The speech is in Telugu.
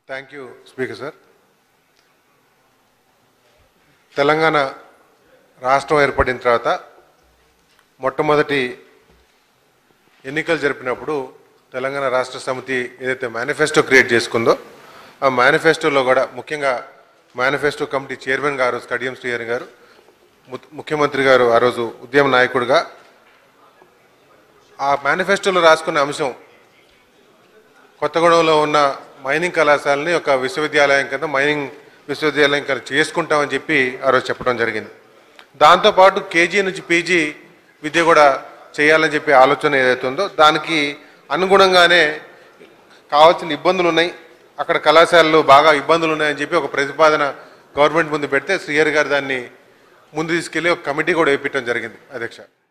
thank you speaker sir Telangana రాష్ట్రం ఏర్పడిన తర్వాత మొట్టమొదటి ఎన్నికలు జరిపినప్పుడు తెలంగాణ రాష్ట్ర సమితి ఏదైతే మేనిఫెస్టో క్రియేట్ చేసుకుందో ఆ మేనిఫెస్టోలో కూడా ముఖ్యంగా మేనిఫెస్టో కమిటీ చైర్మన్ గారు కడియం శ్రీహరి గారు ము- ముఖ్యమంత్రి గారు ఆ రోజు ఉద్యమ నాయకుడిగా ఆ మేనిఫెస్టోలో రాసుకున్న అంశం కొత్తగూడెంలో ఉన్న మైనింగ్ కళాశాలని ఒక విశ్వవిద్యాలయం కింద మైనింగ్ విశ్వవిద్యాలయం కింద చేసుకుంటామని చెప్పి ఆ రోజు చెప్పడం జరిగింది దాంతోపాటు కేజీ నుంచి పీజీ విద్య కూడా చేయాలని చెప్పి ఆలోచన ఏదైతే ఉందో దానికి అనుగుణంగానే కావాల్సిన ఇబ్బందులు ఉన్నాయి అక్కడ కళాశాలలు బాగా ఇబ్బందులు ఉన్నాయని చెప్పి ఒక ప్రతిపాదన గవర్నమెంట్ ముందు పెడితే శ్రీహరి గారు దాన్ని ముందు తీసుకెళ్లి ఒక కమిటీ కూడా వేయించడం జరిగింది అధ్యక్ష